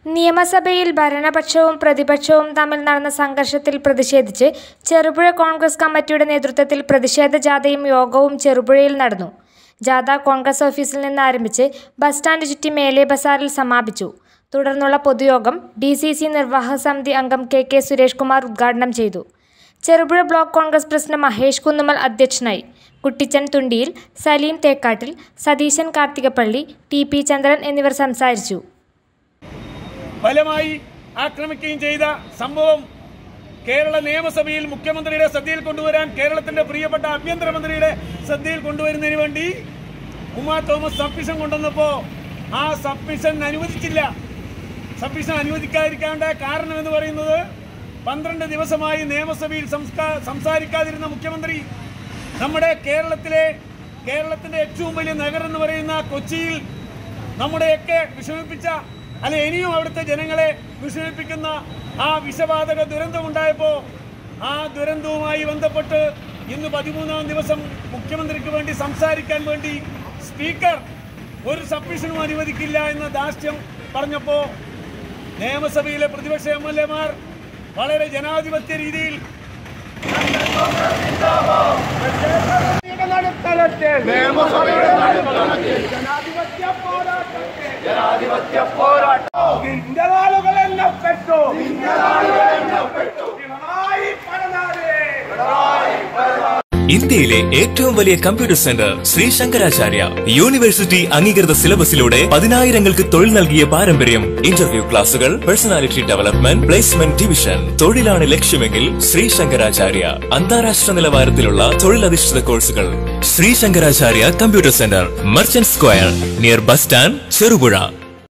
നിയമസഭയിൽ ഭരണപക്ഷവും പ്രതിപക്ഷവും തമ്മിൽ നടന്ന സംഘർഷത്തിൽ പ്രതിഷേധിച്ച് ചെറുപുഴ കോൺഗ്രസ് കമ്മിറ്റിയുടെ നേതൃത്വത്തിൽ പ്രതിഷേധ ജാഥയും യോഗവും ചെറുപുഴയിൽ നടന്നു ജാഥ കോൺഗ്രസ് ഓഫീസിൽ നിന്ന് ആരംഭിച്ച് ബസ് സ്റ്റാൻഡ് ചുറ്റി മേലെ ബസാറിൽ സമാപിച്ചു തുടർന്നുള്ള പൊതുയോഗം ഡി സി സി നിർവാഹക സമിതി അംഗം കെ കെ സുരേഷ് കുമാർ ഉദ്ഘാടനം ചെയ്തു Cherupuzha block Congress president Mahesh Kunnumal അധ്യക്ഷനായി കുട്ടിച്ചൻ തുണ്ടിയിൽ സലീം തേക്കാട്ടിൽ സതീശൻ കാർത്തികപ്പള്ളി ടി പി ചന്ദ്രൻ എന്നിവർ സംസാരിച്ചു ഫലമായി ആക്രമിക്കുകയും ചെയ്ത സംഭവം കേരള നിയമസഭയിൽ മുഖ്യമന്ത്രിയുടെ ശ്രദ്ധയിൽ കൊണ്ടുവരാൻ കേരളത്തിന്റെ പ്രിയപ്പെട്ട ആഭ്യന്തരമന്ത്രിയുടെ ശ്രദ്ധയിൽ കൊണ്ടുവരുന്നതിന് വേണ്ടി ഉമാ തോമസ് സബ്മിഷൻ കൊണ്ടുവന്നപ്പോ ആ സബ്മിഷൻ അനുവദിച്ചില്ല സബ്മിഷൻ അനുവദിക്കാതിരിക്കാണ്ട കാരണം എന്ന് പറയുന്നത് പന്ത്രണ്ട് ദിവസമായി നിയമസഭയിൽ സംസ്കാ- സംസാരിക്കാതിരുന്ന മുഖ്യമന്ത്രി നമ്മുടെ കേരളത്തിലെ കേരളത്തിന്റെ ഏറ്റവും വലിയ നഗരം എന്ന് പറയുന്ന കൊച്ചിയിൽ നമ്മുടെയൊക്കെ വിഷമിപ്പിച്ച അല്ലെ ഇനിയും അവിടുത്തെ ജനങ്ങളെ വിഷമിപ്പിക്കുന്ന ആ വിഷവാതക ദുരന്തമുണ്ടായപ്പോ ആ ദുരന്തവുമായി ബന്ധപ്പെട്ട് ഇന്ന് പതിമൂന്നാം ദിവസം മുഖ്യമന്ത്രിക്ക് വേണ്ടി സംസാരിക്കാൻ വേണ്ടി സ്പീക്കർ ഒരു സബ്മിഷനും അനുവദിക്കില്ല എന്ന ദാസ്യം പറഞ്ഞപ്പോ നിയമസഭയിലെ പ്രതിപക്ഷ എം എൽ എമാർ വളരെ ജനാധിപത്യ രീതിയിൽ നിന്റെ നാളുകൾ എണ്ണപ്പെട്ടു പിണറായി പടനാട് ഇന്ത്യയിലെ ഏറ്റവും വലിയ computer centre Sree Sankaracharya university അംഗീകൃത സിലബസിലൂടെ പതിനായിരങ്ങൾക്ക് തൊഴിൽ നൽകിയ പാരമ്പര്യം ഇന്റർവ്യൂ ക്ലാസുകൾ പേഴ്സണാലിറ്റി ഡെവലപ്മെന്റ് പ്ലേസ്മെന്റ് ഡിവിഷൻ തൊഴിലാണ് ലക്ഷ്യമെങ്കിൽ ശ്രീ ശങ്കരാചാര്യ അന്താരാഷ്ട്ര നിലവാരത്തിലുള്ള തൊഴിലധിഷ്ഠിത കോഴ്സുകൾ Sree Sankaracharya computer centre merchant square near bus stand Cherupuzha